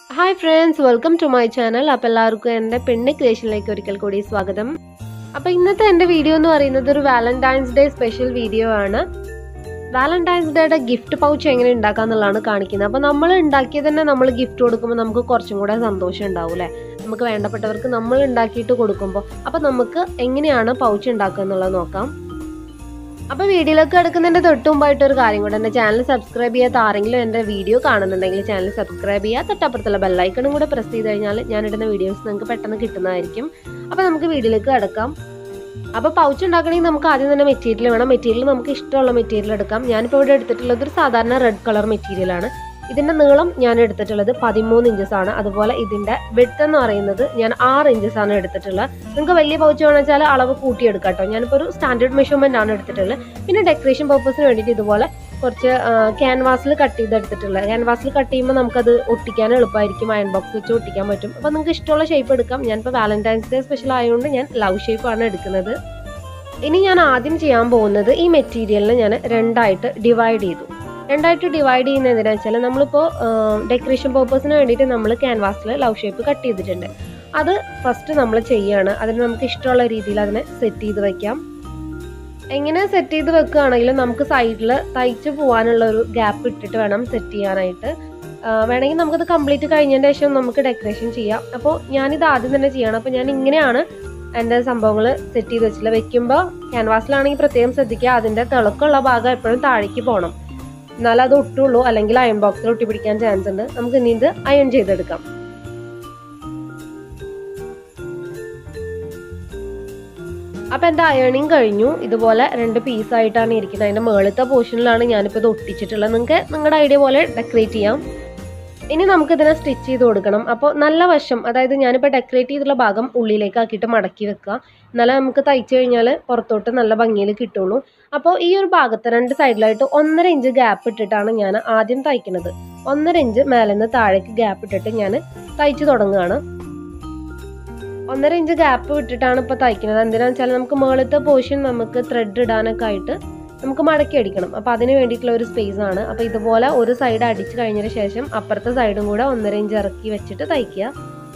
hi friends welcome to my channel അപ്പോൾ എല്ലാവർക്കും എൻ്റെ പെണ്ണ് ക്രിയേഷനിലേക്ക് ഒരിക്കൽ കൂടി സ്വാഗതം അപ്പോൾ ഇന്നത്തെ എൻ്റെ വീഡിയോ എന്ന് പറയുന്നത് ഒരു വാലന്റൈൻസ് ഡേ സ്പെഷ്യൽ വീഡിയോ ആണ് വാലന്റൈൻസ് ഡേയുടെ ഗിഫ്റ്റ് പൗച്ച് എങ്ങനെ ഉണ്ടാക്കാന്നുള്ളതാണ് കാണിക്കുന്നത് അപ്പോൾ നമ്മൾ ഉണ്ടാക്കിയത് തന്നെ നമ്മൾ ഗിഫ്റ്റ് കൊടുക്കുമ്പോൾ നമുക്ക് കുറച്ചും കൂടെ സന്തോഷം ഉണ്ടാവും അല്ലേ നമുക്ക് വേണ്ടപ്പെട്ടവർക്ക് നമ്മൾ ഉണ്ടാക്കിയിട്ട് കൊടുക്കുമ്പോൾ അപ്പോൾ നമുക്ക് എങ്ങനെയാണ് പൗച്ച് ഉണ്ടാക്കുക എന്നുള്ളത് നോക്കാം അപ്പോൾ വീഡിയോയിലേക്ക് എടുക്കുന്നതിൻ്റെ തൊട്ട് മുമ്പായിട്ട് ഒരു കാര്യം കൂടെ എൻ്റെ ചാനൽ സബ്സ്ക്രൈബ് ചെയ്യാത്ത ആരെങ്കിലും എൻ്റെ വീഡിയോ കാണുന്നുണ്ടെങ്കിൽ ചാനൽ സബ്സ്ക്രൈബ് ചെയ്യുക തൊട്ടപ്പുറത്തുള്ള ബെല്ലൈക്കണും കൂടെ പ്രസ് ചെയ്ത് കഴിഞ്ഞാൽ ഞാൻ ഇടുന്ന വീഡിയോസ് നിങ്ങൾക്ക് പെട്ടെന്ന് കിട്ടുന്നതായിരിക്കും അപ്പോൾ നമുക്ക് വീഡിയോയിലേക്ക് കിടക്കാം അപ്പോൾ പൗച്ച് ഉണ്ടാക്കണമെങ്കിൽ നമുക്ക് ആദ്യം തന്നെ മെറ്റീരിയൽ വേണം മെറ്റീരിയൽ നമുക്ക് ഇഷ്ടമുള്ള മെറ്റീരിയൽ എടുക്കാം ഞാനിപ്പോൾ ഇവിടെ എടുത്തിട്ടുള്ളത് ഒരു സാധാരണ റെഡ് കളർ മെറ്റീരിയലാണ് ഇതിൻ്റെ നീളം ഞാൻ എടുത്തിട്ടുള്ളത് പതിമൂന്ന് ഇഞ്ചസ് ആണ് അതുപോലെ ഇതിൻ്റെ വിഡ്ത്ത് എന്ന് പറയുന്നത് ഞാൻ ആറ് ഇഞ്ചസ് ആണ് എടുത്തിട്ടുള്ളത് നിങ്ങൾക്ക് വലിയ പൗച്ച് വേണമെന്ന് വെച്ചാൽ അളവ് കൂട്ടിയെടുക്കാം കേട്ടോ ഞാനിപ്പോൾ ഒരു സ്റ്റാൻഡേർഡ് മെഷർമെൻ്റ് ആണ് എടുത്തിട്ടുള്ളത് പിന്നെ ഡെക്കറേഷൻ പർപ്പസിന് വേണ്ടിയിട്ട് ഇതുപോലെ കുറച്ച് ക്യാൻവാസിൽ കട്ട് ചെയ്തെടുത്തിട്ടുള്ളത് ക്യാൻവാസിൽ കട്ട് ചെയ്യുമ്പോൾ നമുക്കത് ഒട്ടിക്കാൻ എളുപ്പമായിരിക്കും അയൺ ബോക്സ് വെച്ച് ഒട്ടിക്കാൻ പറ്റും അപ്പോൾ നിങ്ങൾക്ക് ഇഷ്ടമുള്ള ഷേപ്പ് എടുക്കാം ഞാനിപ്പോൾ വാലന്റൈൻസ് ഡേ സ്പെഷ്യൽ ആയതുകൊണ്ട് ഞാൻ ലവ് ഷേപ്പാണ് എടുക്കുന്നത് ഇനി ഞാൻ ആദ്യം ചെയ്യാൻ പോകുന്നത് ഈ മെറ്റീരിയലിനെ ഞാൻ രണ്ടായിട്ട് ഡിവൈഡ് ചെയ്തു രണ്ടായിട്ട് ഡിവൈഡ് ചെയ്യുന്ന എന്തിനാണെന്ന് വെച്ചാൽ നമ്മളിപ്പോൾ ഡെക്കറേഷൻ പർപ്പസിന് വേണ്ടിയിട്ട് നമ്മൾ ക്യാൻവാസിൽ ലവ് ഷേപ്പ് കട്ട് ചെയ്തിട്ടുണ്ട് അത് ഫസ്റ്റ് നമ്മൾ ചെയ്യുകയാണ് അതിന് നമുക്ക് ഇഷ്ടമുള്ള രീതിയിൽ അതിനെ സെറ്റ് ചെയ്ത് വെക്കാം എങ്ങനെ സെറ്റ് ചെയ്ത് വെക്കുകയാണെങ്കിലും നമുക്ക് സൈഡിൽ തയ്ച്ച് പോകാനുള്ള ഒരു ഗ്യാപ്പ് ഇട്ടിട്ട് വേണം സെറ്റ് ചെയ്യാനായിട്ട് വേണമെങ്കിൽ നമുക്കത് കംപ്ലീറ്റ് കഴിഞ്ഞതിന് ശേഷം നമുക്ക് ഡെക്കറേഷൻ ചെയ്യാം അപ്പോൾ ഞാനിത് ആദ്യം തന്നെ ചെയ്യണം അപ്പോൾ ഞാൻ ഇങ്ങനെയാണ് എൻ്റെ സംഭവങ്ങൾ സെറ്റ് ചെയ്ത് വെച്ചില്ല വെക്കുമ്പോൾ ക്യാൻവാസിലാണെങ്കിൽ പ്രത്യേകം ശ്രദ്ധിക്കുക അതിൻ്റെ തിളക്കമുള്ള ഭാഗം എപ്പോഴും താഴേക്ക് പോകണം എന്നാലേ അത് ഒട്ടുള്ളൂ അല്ലെങ്കിൽ അയൺ ബോക്സിൽ ഒട്ടി പിടിക്കാൻ ചാൻസ് ഉണ്ട് നമുക്ക് ഇനി ഇത് അയൺ ചെയ്തെടുക്കാം അപ്പം എൻ്റെ അയണിങ് കഴിഞ്ഞു ഇതുപോലെ രണ്ട് പീസായിട്ടാണ് ഇരിക്കുന്നത് അതിൻ്റെ മുകളിലത്തെ പോർഷനിലാണ് ഞാനിപ്പോൾ ഇത് ഒട്ടിച്ചിട്ടുള്ളത് നിങ്ങൾക്ക് നിങ്ങളുടെ ഐഡിയ പോലെ ഡെക്കറേറ്റ് ചെയ്യാം ഇനി നമുക്ക് ഇതിനെ സ്റ്റിച്ച് ചെയ്ത് കൊടുക്കണം അപ്പോൾ നല്ല വശം അതായത് ഞാനിപ്പോൾ ഡെക്കറേറ്റ് ചെയ്തിട്ടുള്ള ഭാഗം ഉള്ളിലേക്ക് ആക്കിയിട്ട് മടക്കി വെക്കുക എന്നാലേ നമുക്ക് തയ്ച്ചു കഴിഞ്ഞാൽ പുറത്തോട്ട് നല്ല ഭംഗിയിൽ കിട്ടുള്ളൂ അപ്പോൾ ഈ ഒരു ഭാഗത്ത് രണ്ട് സൈഡിലായിട്ട് ഒന്നര ഇഞ്ച് ഗ്യാപ്പ് ഇട്ടിട്ടാണ് ഞാൻ ആദ്യം തയ്ക്കുന്നത് ഒന്നര ഇഞ്ച് മേലെന്ന് താഴേക്ക് ഗ്യാപ്പ് ഇട്ടിട്ട് ഞാൻ തയ്ച്ചു തുടങ്ങുകയാണ് ഒന്നര ഇഞ്ച് ഗ്യാപ്പ് വിട്ടിട്ടാണ് ഇപ്പോൾ തയ്ക്കുന്നത് എന്തിനാണെന്ന് വെച്ചാൽ നമുക്ക് മുകളിലത്തെ പോർഷൻ നമുക്ക് ത്രെഡ് ഇടാനൊക്കെ ആയിട്ട് നമുക്ക് മടക്കി അടിക്കണം അപ്പോൾ അതിന് വേണ്ടിയിട്ടുള്ള ഒരു സ്പേസ് ആണ് അപ്പോൾ ഇതുപോലെ ഒരു സൈഡ് അടിച്ച് കഴിഞ്ഞതിന് ശേഷം അപ്പുറത്തെ സൈഡും കൂടെ ഒന്നര ഇഞ്ച് ഇറക്കി വെച്ചിട്ട് തയ്ക്കുക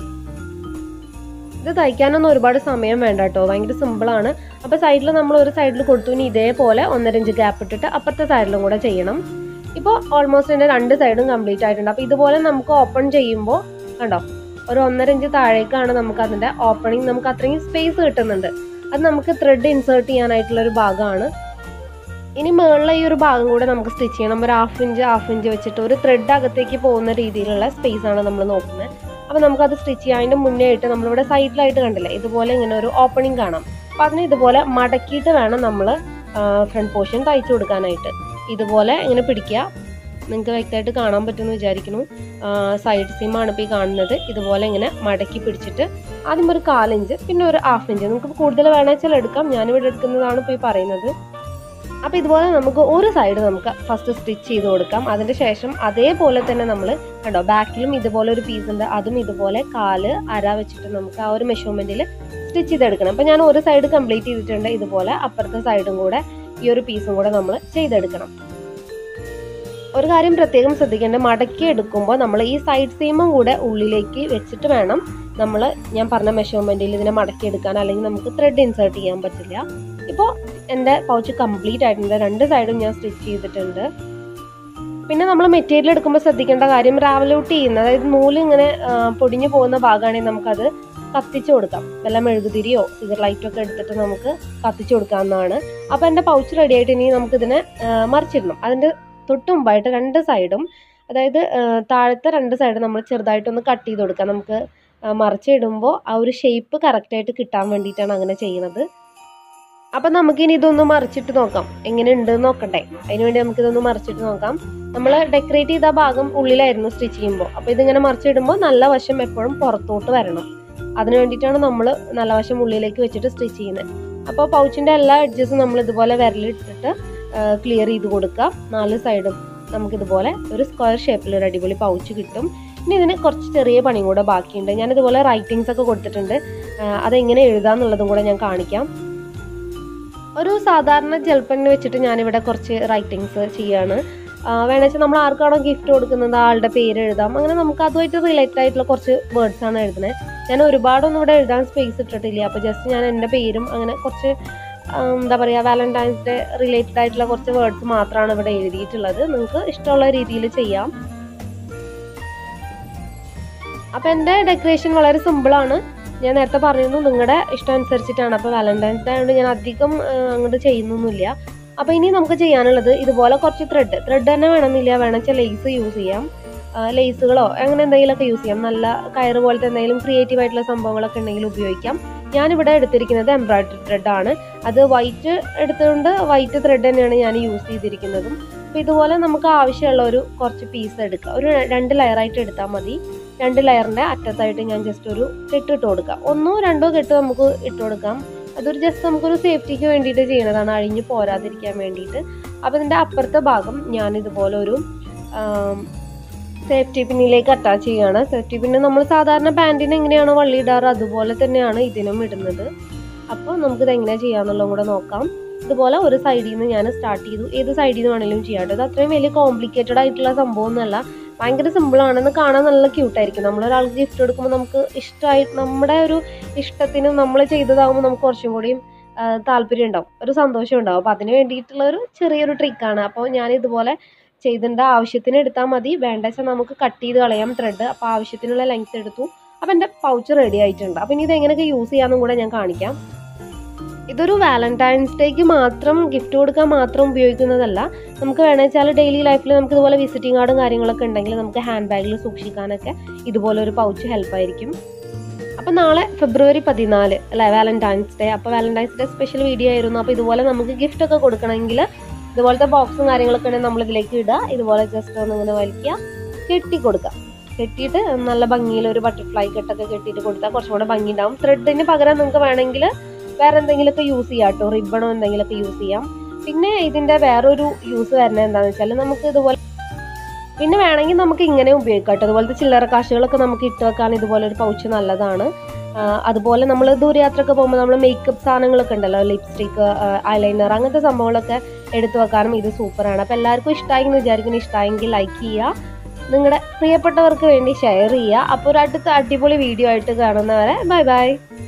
ഇത് തയ്ക്കാനൊന്നും ഒരുപാട് സമയം വേണ്ട കേട്ടോ ഭയങ്കര സിമ്പിളാണ് അപ്പോൾ സൈഡിൽ നമ്മൾ ഒരു സൈഡിൽ കൊടുത്തു ഇനി ഇതേപോലെ ഒന്നര ഇഞ്ച് ഗ്യാപ്പ് ഇട്ടിട്ട് അപ്പുറത്തെ സൈഡിലും കൂടെ ചെയ്യണം ഇപ്പോൾ ഓൾമോസ്റ്റ് എൻ്റെ രണ്ട് സൈഡും കംപ്ലീറ്റ് ആയിട്ടുണ്ട് അപ്പോൾ ഇതുപോലെ നമുക്ക് ഓപ്പൺ ചെയ്യുമ്പോൾ കണ്ടോ ഒരു ഒന്നര ഇഞ്ച് താഴേക്കാണ് നമുക്ക് അതിൻ്റെ ഓപ്പണിങ് നമുക്ക് അത്രയും സ്പേസ് കിട്ടുന്നുണ്ട് അത് നമുക്ക് ത്രെഡ് ഇൻസേർട്ട് ചെയ്യാനായിട്ടുള്ള ഒരു ഭാഗമാണ് ഇനി മുകളിലെ ഈ ഒരു ഭാഗം കൂടെ നമുക്ക് സ്റ്റിച്ച് ചെയ്യണം ഒരു ഹാഫ് ഇഞ്ച് ഹാഫ് ഇഞ്ച് വെച്ചിട്ട് ഒരു ത്രെഡ് അകത്തേക്ക് പോകുന്ന രീതിയിലുള്ള സ്പേസ് ആണ് നമ്മൾ നോക്കുന്നത് അപ്പോൾ നമുക്കത് സ്റ്റിച്ച് ചെയ്യാൻ അതിൻ്റെ മുന്നേ ആയിട്ട് നമ്മളിവിടെ സൈഡിലായിട്ട് കണ്ടില്ലേ ഇതുപോലെ ഇങ്ങനെ ഒരു ഓപ്പണിംഗ് കാണാം അപ്പോൾ അതിന് ഇതുപോലെ മടക്കിയിട്ട് വേണം നമ്മൾ ഫ്രണ്ട് പോർഷൻ തയ്ച്ചു കൊടുക്കാനായിട്ട് ഇതുപോലെ ഇങ്ങനെ പിടിക്കുക നിങ്ങൾക്ക് വ്യക്തമായിട്ട് കാണാൻ പറ്റുമെന്ന് വിചാരിക്കുന്നു സൈഡ് സീമാണ് ഇപ്പോൾ ഈ കാണുന്നത് ഇതുപോലെ ഇങ്ങനെ മടക്കി പിടിച്ചിട്ട് ആദ്യം ഒരു കാലിഞ്ച് പിന്നെ ഒരു ഹാഫ് ഇഞ്ച് നമുക്ക് കൂടുതൽ വേണമെച്ചാൽ എടുക്കാം ഞാനിവിടെ എടുക്കുന്നതാണ് ഇപ്പോൾ ഈ പറയുന്നത് അപ്പോൾ ഇതുപോലെ നമുക്ക് ഒരു സൈഡ് നമുക്ക് ഫസ്റ്റ് സ്റ്റിച്ച് ചെയ്ത് കൊടുക്കാം അതിൻ്റെ ശേഷം അതേപോലെ തന്നെ നമ്മൾ കണ്ടോ ബാക്കിലും ഇതുപോലെ ഒരു പീസ് ഉണ്ട് അതും ഇതുപോലെ കാല് അര വെച്ചിട്ട് നമുക്ക് ആ ഒരു മെഷർമെൻറ്റിൽ സ്റ്റിച്ച് ചെയ്തെടുക്കണം അപ്പോൾ ഞാൻ ഒരു സൈഡ് കംപ്ലീറ്റ് ചെയ്തിട്ടുണ്ട് ഇതുപോലെ അപ്പുറത്തെ സൈഡും കൂടെ ഈ ഒരു പീസും കൂടെ നമ്മൾ ചെയ്തെടുക്കണം ഒരു കാര്യം പ്രത്യേകം ശ്രദ്ധിക്കേണ്ടത് മടക്കി എടുക്കുമ്പോൾ നമ്മൾ ഈ സൈഡ് സീമും കൂടെ ഉള്ളിലേക്ക് വെച്ചിട്ട് വേണം നമ്മൾ ഞാൻ പറഞ്ഞ മെഷർമെൻറ്റിൽ ഇതിനെ മടക്കി എടുക്കാൻ അല്ലെങ്കിൽ നമുക്ക് ത്രെഡ് ഇൻസേർട്ട് ചെയ്യാൻ പറ്റില്ല ഇപ്പോൾ എൻ്റെ പൗച്ച് കംപ്ലീറ്റ് ആയിട്ടുണ്ട് രണ്ട് സൈഡും ഞാൻ സ്റ്റിച്ച് ചെയ്തിട്ടുണ്ട് പിന്നെ നമ്മൾ മെറ്റീരിയൽ എടുക്കുമ്പോൾ ശ്രദ്ധിക്കേണ്ട കാര്യം റാവലൗട്ട് ചെയ്യുന്ന അതായത് നൂല് ഇങ്ങനെ പൊടിഞ്ഞു പോകുന്ന ഭാഗമാണെങ്കിൽ നമുക്കത് കത്തിച്ചു കൊടുക്കാം വല്ല മെഴുകുതിരിയോ സിഗർ ലൈറ്റോ ഒക്കെ എടുത്തിട്ട് നമുക്ക് കത്തിച്ചു കൊടുക്കാവുന്നതാണ് അപ്പോൾ എൻ്റെ പൗച്ച് റെഡി ആയിട്ട് ഇനി നമുക്കിതിനെ മറിച്ചിടണം അതിൻ്റെ തൊട്ട് മുമ്പായിട്ട് രണ്ട് സൈഡും അതായത് താഴത്തെ രണ്ട് സൈഡും നമ്മൾ ചെറുതായിട്ടൊന്ന് കട്ട് ചെയ്ത് കൊടുക്കാം നമുക്ക് മറിച്ചിടുമ്പോൾ ആ ഒരു ഷേപ്പ് കറക്റ്റായിട്ട് കിട്ടാൻ വേണ്ടിയിട്ടാണ് അങ്ങനെ ചെയ്യുന്നത് അപ്പം നമുക്കിനി ഇതൊന്ന് മറിച്ചിട്ട് നോക്കാം എങ്ങനെ ഉണ്ട് നോക്കട്ടെ അതിനുവേണ്ടി നമുക്കിതൊന്ന് മറിച്ചിട്ട് നോക്കാം നമ്മൾ ഡെക്കറേറ്റ് ചെയ്ത ഭാഗം ഉള്ളിലായിരുന്നു സ്റ്റിച്ച് ചെയ്യുമ്പോൾ അപ്പോൾ ഇതിങ്ങനെ മറിച്ചിടുമ്പോൾ നല്ല വശം എപ്പോഴും പുറത്തോട്ട് വരണം അതിന് വേണ്ടിയിട്ടാണ് നമ്മൾ നല്ല വശം ഉള്ളിലേക്ക് വെച്ചിട്ട് സ്റ്റിച്ച് ചെയ്യുന്നത് അപ്പോൾ പൗച്ചിൻ്റെ എല്ലാ എഡ്ജസും നമ്മൾ ഇതുപോലെ വിരലിട്ടിട്ട് ക്ലിയർ ചെയ്ത് കൊടുക്കുക നാല് സൈഡും നമുക്കിതുപോലെ ഒരു സ്ക്വയർ ഷേപ്പിൽ ഒരു അടിപൊളി പൗച്ച് കിട്ടും ഇനി ഇതിന് കുറച്ച് ചെറിയ പണിയും കൂടെ ബാക്കിയുണ്ട് ഞാനിതുപോലെ റൈറ്റിങ്സ് ഒക്കെ കൊടുത്തിട്ടുണ്ട് അതെങ്ങനെ എഴുതാന്നുള്ളതും കൂടെ ഞാൻ കാണിക്കാം ഒരു സാധാരണ ജെൽ പെൻ വെച്ചിട്ട് ഞാനിവിടെ കുറച്ച് റൈറ്റിങ്സ് ചെയ്യാണ് വേണമെങ്കിൽ നമ്മൾ ആർക്കാണോ ഗിഫ്റ്റ് കൊടുക്കുന്നത് ആ ആളുടെ പേര് എഴുതാം അങ്ങനെ നമുക്ക് അതുമായിട്ട് റിലേറ്റഡ് ആയിട്ടുള്ള കുറച്ച് വേർഡ്സ് ആണ് എഴുതുന്നത് ഞാൻ ഒരുപാടൊന്നും ഇവിടെ എഴുതാൻ സ്പേസ് ഇട്ടിട്ടില്ല അപ്പോൾ ജസ്റ്റ് ഞാൻ എൻ്റെ പേരും അങ്ങനെ കുറച്ച് ആ, എന്താ പറയുക വാലന്റൈൻസ് ഡേ റിലേറ്റഡ് ആയിട്ടുള്ള കുറച്ച് വേർഡ്സ് മാത്രമാണ് ഇവിടെ എഴുതിയിട്ടുള്ളത് നിങ്ങൾക്ക് ഇഷ്ടമുള്ള രീതിയിൽ ചെയ്യാം അപ്പോൾ എൻ്റെ ഡെക്കറേഷൻ വളരെ സിമ്പിളാണ് ഞാൻ നേരത്തെ പറഞ്ഞിരുന്നു നിങ്ങളുടെ ഇഷ്ടം അനുസരിച്ചിട്ടാണ് അപ്പോൾ വാലന്റൈൻസ് ഡേ ആയതുകൊണ്ട് ഞാൻ അധികം ആ, അങ്ങോട്ട് ചെയ്യുന്നൊന്നുമില്ല അപ്പോൾ ഇനി നമുക്ക് ചെയ്യാനുള്ളത് ഇതുപോലെ കുറച്ച് ത്രെഡ് ത്രെഡ് തന്നെ വേണമെന്നില്ല വേണമെങ്കിൽ ലേസ് യൂസ് ചെയ്യാം ലേസുകളോ അങ്ങനെ എന്തെങ്കിലുമൊക്കെ യൂസ് ചെയ്യാം നല്ല കയറ് പോലത്തെ എന്തെങ്കിലും ക്രിയേറ്റീവ് ആയിട്ടുള്ള സംഭവങ്ങളൊക്കെ ഉണ്ടെങ്കിൽ ഉപയോഗിക്കാം ഞാനിവിടെ എടുത്തിരിക്കുന്നത് എംബ്രോയിഡറി ത്രെഡ് ആണ് അത് വൈറ്റ് എടുത്തുകൊണ്ട് വൈറ്റ് ത്രെഡ് തന്നെയാണ് ഞാൻ യൂസ് ചെയ്തിരിക്കുന്നതും അപ്പോൾ ഇതുപോലെ നമുക്ക് ആവശ്യമുള്ള ഒരു കുറച്ച് പീസ് എടുക്കുക ഒരു രണ്ട് ലെയറായിട്ട് എടുത്താൽ മതി രണ്ട് ലെയറിൻ്റെ അറ്റത്തായിട്ട് ഞാൻ ജസ്റ്റ് ഒരു കെട്ട് ഇട്ട് കൊടുക്കാം ഒന്നോ രണ്ടോ കെട്ട് നമുക്ക് ഇട്ട് കൊടുക്കാം അതൊരു ജസ്റ്റ് നമുക്കൊരു സേഫ്റ്റിക്ക് വേണ്ടിയിട്ട് ചെയ്യുന്നതാണ് അഴിഞ്ഞു പോരാതിരിക്കാൻ വേണ്ടിയിട്ട് അപ്പോൾ ഇതിൻ്റെ അപ്പുറത്തെ ഭാഗം ഞാൻ ഇതുപോലെ ഒരു സേഫ്റ്റി പിന്നിലേക്ക് അറ്റാച്ച് ചെയ്യുകയാണ് സേഫ്റ്റി പിന്ന് നമ്മൾ സാധാരണ പാൻറ്റിന് എങ്ങനെയാണോ വള്ളി ഇടാറ് അതുപോലെ തന്നെയാണ് ഇതിനും ഇടുന്നത് അപ്പോൾ നമുക്കിത് എങ്ങനെയാണ് ചെയ്യാന്നുള്ളതും കൂടെ നോക്കാം ഇതുപോലെ ഒരു സൈഡിൽ നിന്ന് ഞാൻ സ്റ്റാർട്ട് ചെയ്തു ഏത് സൈഡിൽ നിന്ന് വേണമെങ്കിലും ചെയ്യാം കേട്ടോ ഇത് അത്രയും വലിയ കോംപ്ലിക്കേറ്റഡ് ആയിട്ടുള്ള സംഭവമൊന്നുമല്ല ഭയങ്കര സിമ്പിളാണെന്ന് കാണാൻ നല്ല ക്യൂട്ടായിരിക്കും നമ്മളൊരാൾക്ക് ഗിഫ്റ്റ് കൊടുക്കുമ്പോൾ നമുക്ക് ഇഷ്ടമായി നമ്മുടെ ഒരു ഇഷ്ടത്തിന് നമ്മൾ ചെയ്തതാകുമ്പോൾ നമുക്ക് കുറച്ചും കൂടിയും ആ, താല്പര്യം ഉണ്ടാവും ഒരു സന്തോഷം ഉണ്ടാവും അപ്പോൾ അതിന് വേണ്ടിയിട്ടുള്ള ഒരു ചെറിയൊരു ട്രിക്കാണ് അപ്പോൾ ഞാൻ ഇതുപോലെ ചെയ്തിട്ടുണ്ട് ആവശ്യത്തിന് എടുത്താൽ മതി വേണ്ട വെച്ചാൽ നമുക്ക് കട്ട് ചെയ്ത് കളയാം ത്രെഡ് അപ്പോൾ ആവശ്യത്തിനുള്ള ലെങ്ത് എടുത്തു അപ്പോൾ എൻ്റെ പൗച്ച് റെഡി ആയിട്ടുണ്ട് അപ്പോൾ ഇനി ഇത് എങ്ങനെയൊക്കെ യൂസ് ചെയ്യാമെന്നും കൂടെ ഞാൻ കാണിക്കാം ഇതൊരു വാലന്റൈൻസ് ഡേക്ക് മാത്രം ഗിഫ്റ്റ് കൊടുക്കാൻ മാത്രം ഉപയോഗിക്കുന്നതല്ല നമുക്ക് വേണമെന്ന് വെച്ചാൽ ഡെയിലി ലൈഫിൽ നമുക്ക് ഇതുപോലെ വിസിറ്റിംഗ് കാർഡും കാര്യങ്ങളൊക്കെ ഉണ്ടെങ്കിൽ നമുക്ക് ഹാൻഡ് ബാഗിൽ സൂക്ഷിക്കാനൊക്കെ ഇതുപോലെ ഒരു പൗച്ച് ഹെൽപ്പായിരിക്കും അപ്പോൾ നാളെ ഫെബ്രുവരി പതിനാല് അല്ലേ വാലന്റൈൻസ് ഡേ അപ്പോൾ വാലന്റൈൻസ് ഡേ സ്പെഷ്യൽ വീഡിയോ ആയിരുന്നു അപ്പോൾ ഇതുപോലെ നമുക്ക് ഗിഫ്റ്റ് ഒക്കെ കൊടുക്കണമെങ്കിൽ ഇതുപോലത്തെ ബോക്സും കാര്യങ്ങളൊക്കെ ഉണ്ടെങ്കിൽ നമ്മൾ ഇതിലേക്ക് ഇടുക ഇതുപോലെ ജസ്റ്റ് ഒന്ന് ഇങ്ങനെ വലിക്കുക കെട്ടി കൊടുക്കുക കെട്ടിയിട്ട് നല്ല ഭംഗിയിൽ ഒരു ബട്ടർഫ്ലൈ കെട്ടൊക്കെ കെട്ടിയിട്ട് കൊടുത്താൽ കുറച്ചും കൂടെ ഭംഗി ഉണ്ടാവും ത്രെഡിന് പകരം നിങ്ങൾക്ക് വേണമെങ്കിൽ വേറെ എന്തെങ്കിലുമൊക്കെ യൂസ് ചെയ്യാം കേട്ടോ റിബണോ എന്തെങ്കിലുമൊക്കെ യൂസ് ചെയ്യാം പിന്നെ ഇതിന്റെ വേറൊരു യൂസ് വരുന്നത് എന്താണെന്ന് വെച്ചാൽ നമുക്ക് ഇതുപോലെ പിന്നെ വേണമെങ്കിൽ നമുക്ക് ഇങ്ങനെ ഉപയോഗിക്കാം കേട്ടോ അതുപോലത്തെ ചില്ലറ കാശുകളൊക്കെ നമുക്ക് ഇട്ട് വെക്കാൻ ഇതുപോലെ ഒരു പൗച്ച് നല്ലതാണ് ആ, അതുപോലെ നമ്മൾ ദൂരയാത്രയൊക്കെ പോകുമ്പോൾ നമ്മൾ മേക്കപ്പ് സാധനങ്ങളൊക്കെ ഉണ്ടല്ലോ ലിപ്സ്റ്റിക്ക് ഐലൈനർ അങ്ങനത്തെ സംഭവങ്ങളൊക്കെ എടുത്തു വെക്കാനും ഇത് സൂപ്പറാണ് അപ്പോൾ എല്ലാവർക്കും ഇഷ്ടമായി എന്ന് വിചാരിക്കുന്നു ഇഷ്ടമായെങ്കിൽ ലൈക്ക് ചെയ്യുക നിങ്ങളുടെ പ്രിയപ്പെട്ടവർക്ക് വേണ്ടി ഷെയർ ചെയ്യുക അപ്പോൾ ഒരു അടുത്ത അടിപൊളി വീഡിയോ ആയിട്ട് കാണുന്നവരെ ബൈ ബൈ